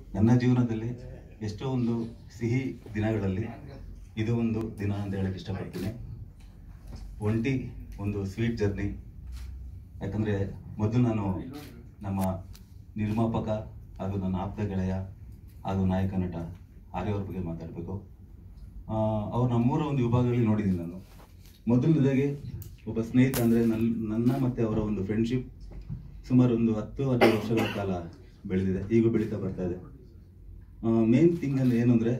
ನನ್ನ ಜೀವನದಲ್ಲಿ ಎಷ್ಟೋ ಒಂದು ಸಿಹಿ ದಿನಗಳಲ್ಲಿ ಇದು ಒಂದು ದಿನ ಅಂತ ಹೇಳಕ್ ಇಷ್ಟಪಡ್ತೀನಿ ಒಂಟಿ ಒಂದು ಸ್ವೀಟ್ ಜರ್ನಿ ಯಾಕಂದ್ರೆ ಮೊದಲು ನಾನು ನಮ್ಮ ನಿರ್ಮಾಪಕ ಹಾಗೂ ನನ್ನ ಆಪ್ತ ಗೆಳೆಯ ಹಾಗೂ ನಾಯಕ ನಟ ಆರ್ಯವ್ರ ಬಗ್ಗೆ ಮಾತಾಡಬೇಕು ಅವ್ರು ನಮ್ಮೂರ ಒಂದು ವಿಭಾಗಗಳಲ್ಲಿ ನೋಡಿದ್ದೀನಿ ನಾನು ಮೊದಲನೇದಾಗಿ ಒಬ್ಬ ಸ್ನೇಹಿತ ಅಂದರೆ ನನ್ನ ನನ್ನ ಮತ್ತು ಅವರ ಒಂದು ಫ್ರೆಂಡ್ಶಿಪ್ ಸುಮಾರು ಒಂದು ಹತ್ತು ಹದಿನೈದು ವರ್ಷಗಳ ಕಾಲ ಬೆಳೆದಿದೆ ಈಗೂ ಬೆಳೀತಾ ಬರ್ತಾ ಇದೆ ಮೇನ್ ಥಿಂಗ್ ಅಂದ್ರೆ ಏನು ಅಂದರೆ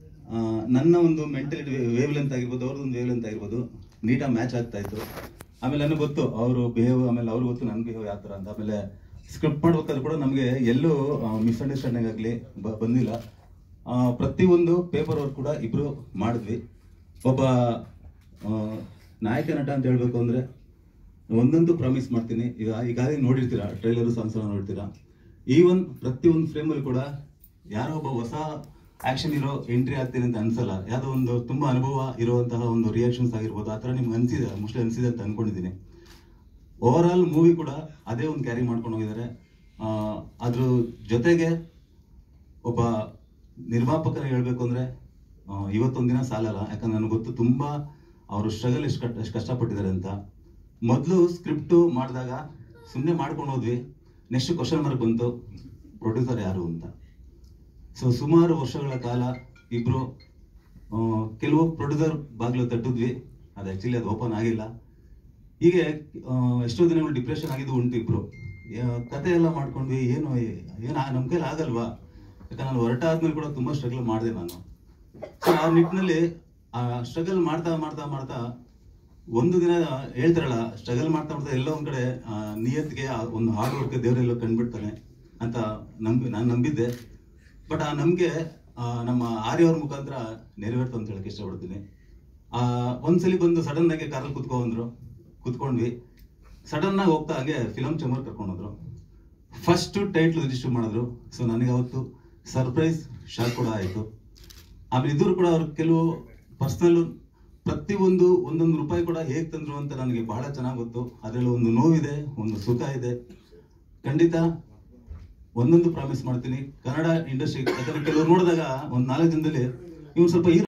ನನ್ನ ಒಂದು ಮೆಂಟಲಿಟಿ ವೇವ್ ಲೆಂತ್ ಆಗಿರ್ಬೋದು ಅವ್ರದ್ದು ವೇವ್ ಲೆಂತ್ ಆಗಿರ್ಬೋದು ನೀಟಾಗಿ ಮ್ಯಾಚ್ ಆಗ್ತಾ ಇತ್ತು ಆಮೇಲೆ ನನಗೆ ಗೊತ್ತು ಅವರು ಬಿಹೇವ್ ಆಮೇಲೆ ಅವ್ರಿಗೆ ಗೊತ್ತು ನನ್ನ ಬಿಹೇವ್ ಯಾವ ಥರ ಅಂತ ಆಮೇಲೆ ಸ್ಕ್ರಿಪ್ಟ್ ಮಾಡ್ಬೇಕಾದ್ರೆ ಕೂಡ ನಮಗೆ ಎಲ್ಲೂ ಮಿಸ್ಅಂಡರ್ಸ್ಟ್ಯಾಂಡಿಂಗ್ ಆಗಲಿ ಬಂದಿಲ್ಲ ಆ, ಪ್ರತಿಯೊಂದು ಪೇಪರ್ ವರ್ಕ್ ಕೂಡ ಇಬ್ರು ಮಾಡಿದ್ವಿ ಒಬ್ಬ ಆ, ನಾಯಕ ನಟ ಅಂತ ಹೇಳ್ಬೇಕು ಅಂದ್ರೆ ಒಂದೊಂದು ಪ್ರಾಮಿಸ್ ಮಾಡ್ತೀನಿ ಈಗ ಈಗಾಗಲೇ ನೋಡಿರ್ತೀರಾ ಟ್ರೈಲರು ಸಾಂಗ್ಸ್ ಎಲ್ಲ ನೋಡ್ತೀರಾ ಈ ಒಂದು ಪ್ರತಿಯೊಂದು ಫ್ರೇಮಲ್ಲಿ ಕೂಡ ಯಾರೋ ಒಬ್ಬ ಹೊಸ ಆಕ್ಷನ್ ಇರೋ ಎಂಟ್ರಿ ಆಗ್ತೀನಿ ಅಂತ ಅನ್ಸಲ್ಲ ಯಾವುದೋ ಒಂದು ತುಂಬಾ ಅನುಭವ ಇರುವಂತಹ ಒಂದು ರಿಯಾಕ್ಷನ್ಸ್ ಆಗಿರ್ಬೋದು ಆ ಥರ ನಿಮ್ಗೆ ಅನ್ಸಿದೆ ಮೋಸ್ಟ್ಲಿ ಅನ್ಸಿದೆ ಅಂತ ಅನ್ಕೊಂಡಿದ್ದೀನಿ ಓವರ್ ಆಲ್ ಮೂವಿ ಕೂಡ ಅದೇ ಒಂದು ಕ್ಯಾರಿ ಮಾಡ್ಕೊಂಡು ಹೋಗಿದ್ದಾರೆ ಆ, ಅದ್ರ ಜೊತೆಗೆ ಒಬ್ಬ ನಿರ್ಮಾಪಕರ ಹೇಳ್ಬೇಕು ಅಂದ್ರೆ ಆ, ಇವತ್ತೊಂದ್ ದಿನ ಸಾಲಲ್ಲ ಯಾಕಂದ್ರೆ ನನಗೆ ಗೊತ್ತು ತುಂಬಾ ಅವರು ಸ್ಟ್ರಗಲ್ ಎಷ್ಟು ಕಷ್ಟ ಎಷ್ಟು ಕಷ್ಟಪಟ್ಟಿದ್ದಾರೆ ಅಂತ ಮೊದಲು ಸ್ಕ್ರಿಪ್ಟ್ ಮಾಡಿದಾಗ ಸುಮ್ಮನೆ ಮಾಡ್ಕೊಂಡು ಹೋದ್ವಿ ನೆಕ್ಸ್ಟ್ ಕ್ವಶನ್ ಮಾರ್ಕ್ ಬಂತು ಪ್ರೊಡ್ಯೂಸರ್ ಯಾರು ಅಂತ ಸೊ ಸುಮಾರು ವರ್ಷಗಳ ಕಾಲ ಇಬ್ರು ಆ, ಕೆಲವು ಪ್ರೊಡ್ಯೂಸರ್ ಬಾಗಿಲು ತಟ್ಟಿದ್ವಿ ಅದು ಆಕ್ಚುಲಿ ಅದು ಓಪನ್ ಆಗಿಲ್ಲ ಹೀಗೆ ಆ, ಎಷ್ಟೋ ದಿನಗಳು ಡಿಪ್ರೆಷನ್ ಆಗಿದ್ದು ಉಂಟು ಇಬ್ರು ಯಾ- ಕತೆ ಎಲ್ಲ ಮಾಡ್ಕೊಂಡ್ವಿ ಏನು ಏನು ನಮ್ಮ ಕೈಲಿ ಆಗಲ್ವಾ ಯಾಕಂದ್ರೆ ನಾನು ಹೊರಟಾದ್ಮೇಲೆ ಕೂಡ ತುಂಬಾ ಸ್ಟ್ರಗಲ್ ಮಾಡಿದೆ ನಾನು ಸೊ ಆ ನಿಟ್ಟಿನಲ್ಲಿ ಆ ಸ್ಟ್ರಗಲ್ ಮಾಡ್ತಾ ಮಾಡ್ತಾ ಮಾಡ್ತಾ ಒಂದು ದಿನ ಹೇಳ್ತಾರಲ್ಲ ಸ್ಟ್ರಗಲ್ ಮಾಡ್ತಾ ಮಾಡ್ತಾ ಎಲ್ಲೋ ಒಂದ್ ಕಡೆ ಆ, ನಿಯತ್ಗೆ ಆ ಒಂದು ಹಾರ್ಡ್ ವರ್ಕ್ ದೇವರೆಲ್ಲೋ ಕಂಡ್ಬಿಡ್ತಾನೆ ಅಂತ ನಂಬಿ ನಾನು ನಂಬಿದ್ದೆ ಬಟ್ ಆ ನಂಬಿಕೆ ನಮ್ಮ ಆರ್ಯವ್ರ ಮುಖಾಂತರ ನೆರವೇರ್ತು ಅಂತ ಹೇಳಕ್ ಇಷ್ಟಪಡ್ತೀನಿ ಆ ಒಂದ್ಸಲಿ ಬಂದು ಸಡನ್ ಆಗಿ ಕಾರಲ್ಲಿ ಕುತ್ಕೊ ಬಂದ್ರು ಕುತ್ಕೊಂಡ್ವಿ ಸಡನ್ ಆಗಿ ಹೋಗ್ತಾ ಹಾಗೆ ಫಿಲಂ ಚಮರ್ ಕರ್ಕೊಂಡೋದ್ರು ಫಸ್ಟ್ ಟೈಟ್ಲ್ ರಿಜಿಸ್ಟರ್ ಮಾಡಿದ್ರು ಸೊ ನನಗೆ ಅವತ್ತು ಸರ್ಪ್ರೈಸ್ ಶಾಕ್ ಕೂಡ ಆಯಿತು ಆಮೇಲೆ ಇದ್ರು ಕೂಡ ಅವ್ರು ಕೆಲವು ಪರ್ಸನಲ್ ಪ್ರತಿಯೊಂದು ಒಂದೊಂದು ರೂಪಾಯಿ ಕೂಡ ಹೇಗ್ ತಂದ್ರು ಅಂತ ನನಗೆ ಬಹಳ ಚೆನ್ನಾಗಿ ಗೊತ್ತು ಅದರಲ್ಲಿ ಒಂದು ನೋವಿದೆ ಒಂದು ಸುಖ ಇದೆ ಖಂಡಿತ ಒಂದೊಂದು ಪ್ರಾಮಿಸ್ ಮಾಡ್ತೀನಿ ಕನ್ನಡ ಇಂಡಸ್ಟ್ರಿ ಯಾಕಂದ್ರೆ ಕೆಲವ್ರು ನೋಡಿದಾಗ ಒಂದ್ ನಾಲ್ಕು ದಿನದಲ್ಲಿ ಇವ್ನು ಸ್ವಲ್ಪ